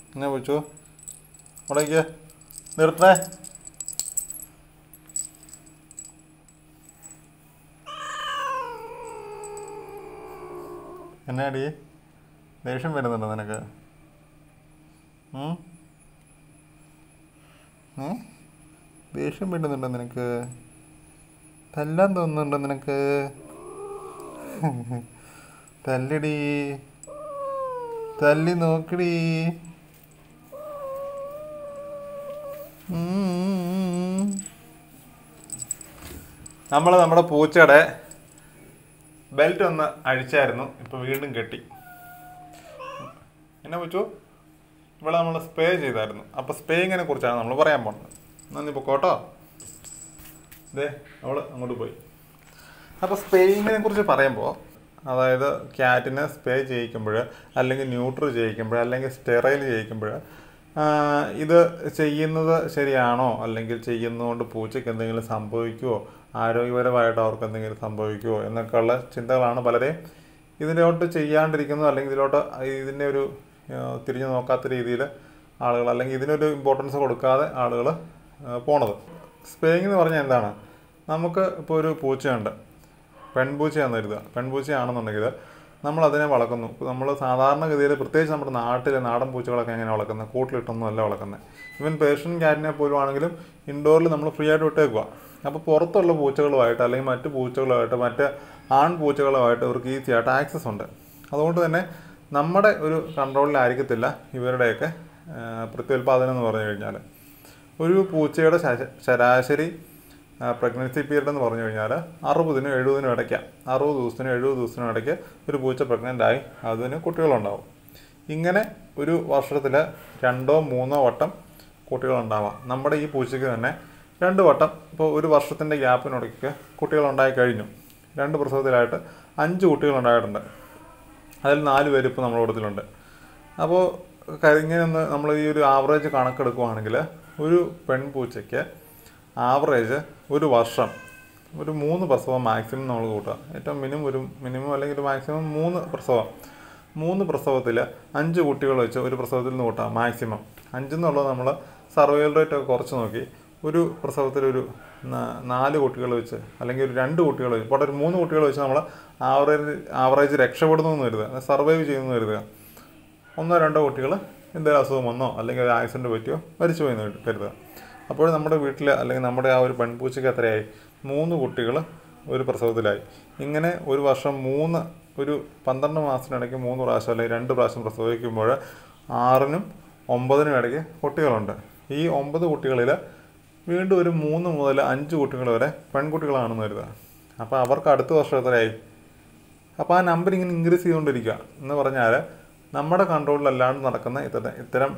എന്നെ വിളിച്ചു അവിടേക്ക് നിർത്തേ എന്നാടി ദേഷ്യം വരുന്നുണ്ടോ നിനക്ക് ഉം? ഏ ദേഷ്യം വരുന്നുണ്ടോ നിനക്ക് തല്ലാൻ തോന്നുന്നുണ്ടോ നിനക്ക് തല്ലടി തല്ലി നോക്കടി നമ്മൾ നമ്മുടെ പൂച്ചയുടെ ബെൽറ്റ് ഒന്ന് അഴിച്ചായിരുന്നു ഇപ്പൊ വീണ്ടും കെട്ടി എന്നെ വെച്ചു ഇവിടെ നമ്മൾ സ്പ്രേ ചെയ്തായിരുന്നു അപ്പോൾ സ്പ്രേയിങ്ങിനെ കുറിച്ചാണ് നമ്മൾ പറയാൻ പോകുന്നത് നന്ദി പൊക്കോട്ടോ ഇതേ അവൾ അങ്ങോട്ട് പോയി അപ്പോൾ സ്പ്രേയിങ്ങിനെ കുറിച്ച് പറയുമ്പോൾ അതായത് ക്യാറ്റിനെ സ്പ്രേ ചെയ്യിക്കുമ്പോൾ അല്ലെങ്കിൽ ന്യൂട്രൽ ചെയ്യിക്കുമ്പോൾ അല്ലെങ്കിൽ സ്റ്റെറൈൽ ചെയ്യിക്കുമ്പോൾ ഇത് ചെയ്യുന്നത് ശരിയാണോ അല്ലെങ്കിൽ ചെയ്യുന്നതുകൊണ്ട് പൂച്ചയ്ക്ക് എന്തെങ്കിലും സംഭവിക്കുമോ ആരോഗ്യപരമായിട്ട് അവർക്ക് എന്തെങ്കിലും സംഭവിക്കുമോ എന്നൊക്കെയുള്ള ചിന്തകളാണ് പലരെയും ഇതിലോട്ട് ചെയ്യാണ്ടിരിക്കുന്നത് അല്ലെങ്കിൽ ഇതിലോട്ട് ഇതിൻ്റെ ഒരു ആ, തിരിഞ്ഞു നോക്കാത്ത രീതിയിൽ ആളുകൾ അല്ലെങ്കിൽ ഇതിനൊരു ഇമ്പോർട്ടൻസ് കൊടുക്കാതെ ആളുകൾ പോണത് സ്പേയിങ് എന്ന് പറഞ്ഞാൽ എന്താണ് നമുക്ക് ഇപ്പോൾ ഒരു പൂച്ചയുണ്ട് പെൺപൂച്ചയാണെന്ന് കരുതുക പെൺപൂച്ചയാണെന്നുണ്ടെങ്കിൽ നമ്മൾ അതിനെ വളർത്തുന്നു നമ്മൾ സാധാരണഗതിയിൽ പ്രത്യേകിച്ച് നമ്മുടെ നാട്ടിലെ നാടൻ പൂച്ചകളൊക്കെ എങ്ങനെ വളർക്കുന്നത് കൂട്ടിലിട്ടൊന്നും അല്ല വളർക്കുന്നത് ഇവൻ പേർഷ്യൻ ക്യാറ്റിനെ പോലും ആണെങ്കിലും ഇൻഡോറിൽ നമ്മൾ ഫ്രീ ആയിട്ട് വിട്ടേക്കുക അപ്പോൾ പുറത്തുള്ള പൂച്ചകളുമായിട്ട് അല്ലെങ്കിൽ മറ്റ് പൂച്ചകളുമായിട്ട് മറ്റ് ആൺ പൂച്ചകളുമായിട്ട് ഇവർക്ക് ഈസി ആയിട്ട് ആക്സസ് ഉണ്ട് അതുകൊണ്ട് തന്നെ നമ്മുടെ ഒരു കൺട്രോളിലായിരിക്കത്തില്ല ഇവരുടെയൊക്കെ ആ, പ്രത്യുൽപാദനം എന്ന് പറഞ്ഞു കഴിഞ്ഞാൽ ഒരു പൂച്ചയുടെ ശരാ- ശരാശരി പ്രഗ്നൻസി പീരീഡ് എന്ന് പറഞ്ഞു കഴിഞ്ഞാൽ അറുപതിനും എഴുപതിനും ഇടയ്ക്കാണ് അറുപത് ദിവസത്തിനും എഴുപത് ദിവസത്തിനും ഇടയ്ക്ക് ഒരു പൂച്ച pregnant ആയി അതിന് കുട്ടികളുണ്ടാവും ഇങ്ങനെ ഒരു വർഷത്തിൽ രണ്ടോ മൂന്നോ വട്ടം കുട്ടികളുണ്ടാവാം നമ്മുടെ ഈ പൂച്ചയ്ക്ക് തന്നെ രണ്ട് വട്ടം ഇപ്പോൾ ഒരു വർഷത്തിൻ്റെ ഗ്യാപ്പിനിടയ്ക്ക് കുട്ടികളുണ്ടായി കഴിഞ്ഞു രണ്ട് പ്രസവത്തിലായിട്ട് അഞ്ച് കുട്ടികളുണ്ടായിട്ടുണ്ട് അതിൽ നാല് പേര് ഇപ്പോൾ നമ്മുടെ കൂട്ടത്തിലുണ്ട് അപ്പോൾ ഇങ്ങനെ ഒന്ന് നമ്മൾ ഈ ഒരു ആവറേജ് കണക്കെടുക്കുവാണെങ്കിൽ ഒരു പെൺപൂച്ചയ്ക്ക് ആവറേജ് ഒരു വർഷം ഒരു മൂന്ന് പ്രസവം മാക്സിമം നമ്മൾ കൂട്ടുക ഏറ്റവും മിനിമം ഒരു മിനിമം അല്ലെങ്കിൽ ഒരു മാക്സിമം മൂന്ന് പ്രസവം മൂന്ന് പ്രസവത്തിൽ അഞ്ച് കുട്ടികൾ വെച്ച് ഒരു പ്രസവത്തിൽ നിന്ന് കൂട്ടാം മാക്സിമം അഞ്ചെന്നുള്ളത് നമ്മൾ സർവൈവൽ റേറ്റ് ഒക്കെ കുറച്ച് നോക്കി ഒരു പ്രസവത്തിൽ ഒരു നാ- നാല് കുട്ടികൾ വെച്ച് അല്ലെങ്കിൽ ഒരു രണ്ട് കുട്ടികൾ വെച്ച് ഇപ്പോൾ ഒരു മൂന്ന് കുട്ടികൾ വെച്ച് നമ്മൾ ആവറേജ് ആവറേജ് രക്ഷപ്പെടുന്നു എന്ന് കരുതുക സർവൈവ് ചെയ്യുന്നു കരുതുക ഒന്നോ രണ്ടോ കുട്ടികൾ എന്തെങ്കിലും അസുഖം വന്നോ അല്ലെങ്കിൽ ഒരു ആക്സിഡൻറ്റ് പറ്റിയോ മരിച്ചു പോയി എന്ന് കരുതുക അപ്പോൾ നമ്മുടെ വീട്ടിൽ അല്ലെങ്കിൽ നമ്മുടെ ആ ഒരു പെൺപൂച്ചയ്ക്ക് എത്രയായി മൂന്ന് കുട്ടികൾ ഒരു പ്രസവത്തിലായി ഇങ്ങനെ ഒരു വർഷം മൂന്ന് ഒരു പന്ത്രണ്ട് മാസത്തിനിടയ്ക്ക് മൂന്ന് പ്രാവശ്യം അല്ലെങ്കിൽ രണ്ട് പ്രാവശ്യം പ്രസവിക്കുമ്പോൾ ആറിനും ഒമ്പതിനും ഇടയ്ക്ക് കുട്ടികളുണ്ട് ഈ ഒമ്പത് കുട്ടികളിൽ വീണ്ടും ഒരു മൂന്ന് മുതൽ അഞ്ച് കുട്ടികൾ വരെ പെൺകുട്ടികളാണെന്ന് കരുതുക അപ്പോൾ അവർക്ക് അടുത്ത വർഷം എത്രയായി അപ്പോൾ ആ നമ്പർ ഇങ്ങനെ ഇൻക്രീസ് ചെയ്തുകൊണ്ടിരിക്കുക എന്ന് പറഞ്ഞാൽ നമ്മുടെ കൺട്രോളിലല്ലാണ്ട് നടക്കുന്ന ഇത്തരം ഇത്തരം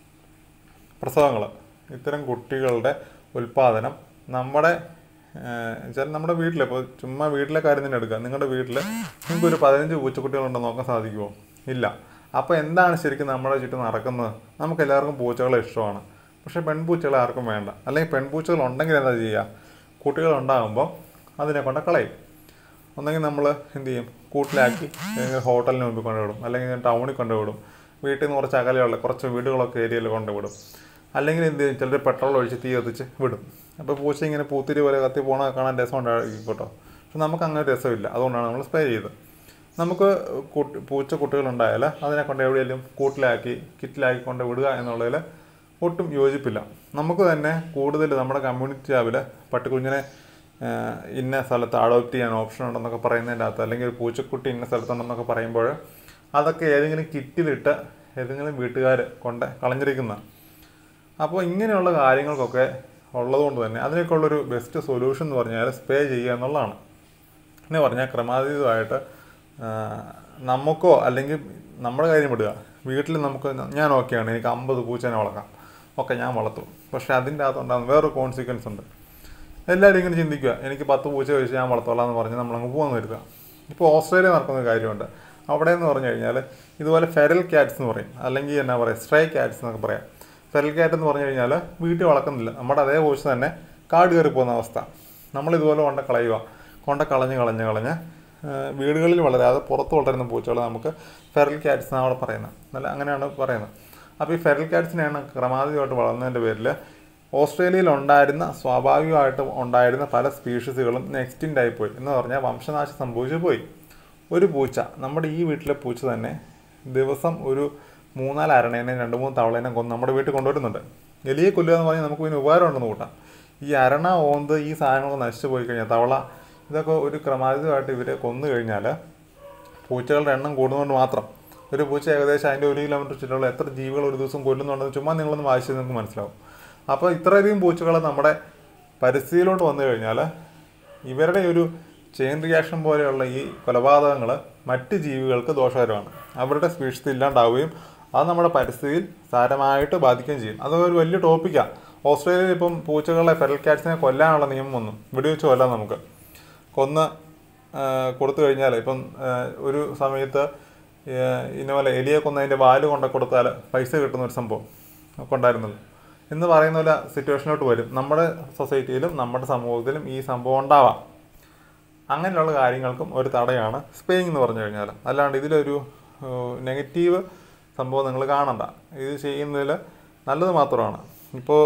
പ്രസവങ്ങൾ ഇത്തരം കുട്ടികളുടെ ഉൽപ്പാദനം നമ്മുടെ വെച്ചാൽ നമ്മുടെ വീട്ടിൽ ഇപ്പോൾ ചുമ്മാ വീട്ടിലെ കാര്യം തന്നെ എടുക്കുക നിങ്ങളുടെ വീട്ടിൽ നിങ്ങൾക്ക് ഒരു പതിനഞ്ച് പൂച്ചക്കുട്ടികളുണ്ടെന്ന് നോക്കാൻ സാധിക്കുമോ ഇല്ല അപ്പോൾ എന്താണ് ശരിക്കും നമ്മുടെ ചുറ്റും നടക്കുന്നത് നമുക്ക് എല്ലാവർക്കും പൂച്ചകളെ ഇഷ്ടമാണ് പക്ഷേ പെൺപൂച്ചകളെ ആർക്കും വേണ്ട അല്ലെങ്കിൽ പെൺപൂച്ചകൾ ഉണ്ടെങ്കിൽ എന്താ ചെയ്യുക കുട്ടികൾ ഉണ്ടാകുമ്പോൾ അതിനെ കൊണ്ട് കളയും ഒന്നെങ്കിൽ നമ്മൾ എന്ത് ചെയ്യും കൂട്ടിലാക്കി അല്ലെങ്കിൽ ഹോട്ടലിന് മുമ്പിൽ കൊണ്ടുവിടും അല്ലെങ്കിൽ ടൗണിൽ കൊണ്ടുവിടും വീട്ടിൽ നിന്ന് കുറച്ച് അകലെയുള്ള കുറച്ച് വീടുകളൊക്കെ ഏരിയയിൽ കൊണ്ടുവിടും അല്ലെങ്കിൽ എന്ത് ചെയ്യും ചിലർ പെട്രോൾ ഒഴിച്ച് തീ കത്തിച്ച് വിടും അപ്പോൾ പൂച്ച ഇങ്ങനെ പൂത്തിരി പോലെ കത്തി പോണ കാണാൻ രസം ഉണ്ടായിക്കോട്ടോ പക്ഷെ നമുക്ക് അങ്ങനെ രസമില്ല അതുകൊണ്ടാണ് നമ്മൾ സ്പ്രേ ചെയ്തത് നമുക്ക് കുട്ടി പൂച്ച കുട്ടികളുണ്ടായാൽ അതിനെ കൊണ്ട് എവിടെയെങ്കിലും കൂട്ടിലാക്കി കിറ്റിലാക്കി കൊണ്ട് വിടുക എന്നുള്ളതിൽ ഒട്ടും യോജിപ്പില്ല നമുക്ക് തന്നെ കൂടുതൽ നമ്മുടെ കമ്മ്യൂണിറ്റി ലാബിൽ പട്ടിക്കുഞ്ഞിനെ ആഹ്, ഇന്ന സ്ഥലത്ത് അഡോപ്റ്റ് ചെയ്യാൻ ഓപ്ഷൻ ഉണ്ടെന്നൊക്കെ പറയുന്നതിൻ്റെ അകത്ത് അല്ലെങ്കിൽ ഒരു പൂച്ചക്കുട്ടി ഇന്ന സ്ഥലത്തുണ്ടെന്നൊക്കെ പറയുമ്പോൾ അതൊക്കെ ഏതെങ്കിലും കിറ്റിലിട്ട് ഏതെങ്കിലും വീട്ടുകാർ കൊണ്ട് കളഞ്ഞിരിക്കുന്ന അപ്പോൾ ഇങ്ങനെയുള്ള കാര്യങ്ങൾക്കൊക്കെ ഉള്ളതുകൊണ്ട് തന്നെ അതിനൊക്കെയുള്ളൊരു ബെസ്റ്റ് സൊല്യൂഷൻ എന്ന് പറഞ്ഞാൽ സ്പ്രേ ചെയ്യുക എന്നുള്ളതാണ് എന്ന് പറഞ്ഞാൽ ക്രമാതീതമായിട്ട് ആ, നമുക്കോ അല്ലെങ്കിൽ നമ്മുടെ കാര്യം വിടുക വീട്ടിൽ നമുക്ക് ഞാൻ ഓക്കെയാണ് എനിക്ക് അമ്പത് പൂച്ചേനെ വളർത്താം ഓക്കെ ഞാൻ വളർത്തും പക്ഷേ അതിൻ്റെ അകത്തുണ്ടാകുന്ന വേറൊരു കോൺസിക്വൻസ് ഉണ്ട് എല്ലാവരും ഇങ്ങനെ ചിന്തിക്കുക എനിക്ക് പത്ത് പൂച്ച വെച്ച് ഞാൻ വളർത്തോളാം എന്ന് പറഞ്ഞ് നമ്മളങ്ങ് പോകാമെന്ന് കരുതുക ഇപ്പോൾ ഓസ്ട്രേലിയ നടക്കുന്ന ഒരു കാര്യമുണ്ട് അവിടെ എന്ന് പറഞ്ഞു കഴിഞ്ഞാൽ ഇതുപോലെ ഫെറൽ ക്യാറ്റ്സ് എന്ന് പറയും അല്ലെങ്കിൽ എന്നാ പറയുക സ്ട്രൈ ക്യാറ്റ്സ് എന്നൊക്കെ പറയാം ഫെറൽ ക്യാറ്റ് എന്ന് പറഞ്ഞു കഴിഞ്ഞാൽ വീട്ടിൽ വളർക്കുന്നില്ല നമ്മുടെ അതേ പൂച്ച തന്നെ കാട് കയറി പോകുന്ന അവസ്ഥ നമ്മൾ ഇതുപോലെ കൊണ്ട് കളയുക കൊണ്ട് കളഞ്ഞ് കളഞ്ഞ് കളഞ്ഞ് ആ, വീടുകളിൽ വളരാതെ പുറത്ത് വളരുന്ന പൂച്ചകൾ നമുക്ക് ഫെറൽ ക്യാറ്റ്സ് എന്നാണ് അവിടെ പറയുന്നത് നല്ല അങ്ങനെയാണ് പറയുന്നത് അപ്പോൾ ഈ ഫെറൽ കാറ്റ്സിനെയാണ് ക്രമാതീതമായിട്ട് വളർന്നതിൻ്റെ പേരിൽ ഓസ്ട്രേലിയയിൽ ഉണ്ടായിരുന്ന സ്വാഭാവികമായിട്ട് ഉണ്ടായിരുന്ന പല സ്പീഷീസുകളും എക്സ്റ്റിൻ്റ് ആയിപ്പോയി എന്ന് പറഞ്ഞാൽ വംശനാശം സംഭവിച്ചു പോയി ഒരു പൂച്ച നമ്മുടെ ഈ വീട്ടിലെ പൂച്ച തന്നെ ദിവസം ഒരു മൂന്നാല് അരണേനെ രണ്ട് മൂന്ന് തവളേനെ കൊന്ന് നമ്മുടെ വീട്ടിൽ കൊണ്ടുവരുന്നുണ്ട് എലിയെ കൊല്ലുക എന്ന് പറഞ്ഞാൽ നമുക്ക് ഇതിന് ഉപകാരം ഉണ്ടെന്ന് കൂട്ടാം ഈ അരണ ഓന്ത് ഈ സാധനങ്ങളൊക്കെ നശിച്ചു പോയി കഴിഞ്ഞാൽ തവള ഇതൊക്കെ ഒരു ക്രമാതീതമായിട്ട് ഇവരെ കൊന്നു കഴിഞ്ഞാൽ പൂച്ചകളുടെ എണ്ണം കൂടുന്നതുകൊണ്ട് മാത്രം ഒരു പൂച്ച ഏകദേശം അതിൻ്റെ ഒരു കിലോമീറ്റർ ചുറ്റുള്ള എത്ര ജീവികൾ ഒരു ദിവസം കൊല്ലുന്നുണ്ടെന്ന് ചുമ്മാ നിങ്ങളൊന്ന് വായിച്ചു നിങ്ങൾക്ക് മനസ്സിലാവും അപ്പോൾ ഇത്രയധികം പൂച്ചകൾ നമ്മുടെ പരിസ്ഥിതിയിലോട്ട് വന്നു കഴിഞ്ഞാൽ ഇവരുടെ ഒരു ചെയിൻ റിയാക്ഷൻ പോലെയുള്ള ഈ കൊലപാതകങ്ങൾ മറ്റ് ജീവികൾക്ക് ദോഷകരമാണ് അവരുടെ സ്പീഷീസ് ഇല്ലാണ്ടാവുകയും അത് നമ്മുടെ പരിസ്ഥിതിയിൽ സാരമായിട്ട് ബാധിക്കുകയും ചെയ്യും അത് ഒരു വലിയ ടോപ്പിക്കാണ് ഓസ്ട്രേലിയയിൽ ഇപ്പം പൂച്ചകളെ ഫെറൽ കാറ്റ്സിനെ കൊല്ലാനുള്ള നിയമം വന്നു വെടിവെച്ച് കൊല്ലാം നമുക്ക് കൊന്ന് ആ, കൊടുത്തു കഴിഞ്ഞാൽ ഇപ്പം ആ, ഒരു സമയത്ത് ആ, ഇന്നപോലെ എലിയെ കൊന്നതിൻ്റെ വാല് കൊണ്ട കൊടുത്താൽ പൈസ കിട്ടുന്ന ഒരു സംഭവം ഒക്കെ ഉണ്ടായിരുന്നല്ലോ എന്ന് പറയുന്ന പോലെ സിറ്റുവേഷനിലോട്ട് വരും നമ്മുടെ സൊസൈറ്റിയിലും നമ്മുടെ സമൂഹത്തിലും ഈ സംഭവം ഉണ്ടാവാം അങ്ങനെയുള്ള കാര്യങ്ങൾക്കും ഒരു തടയാണ് സ്പേയിങ് എന്ന് പറഞ്ഞു കഴിഞ്ഞാൽ അല്ലാണ്ട് ഇതിലൊരു നെഗറ്റീവ് സംഭവം നിങ്ങൾ കാണണ്ട ഇത് ചെയ്യുന്നതിൽ നല്ലത് മാത്രമാണ് ഇപ്പോൾ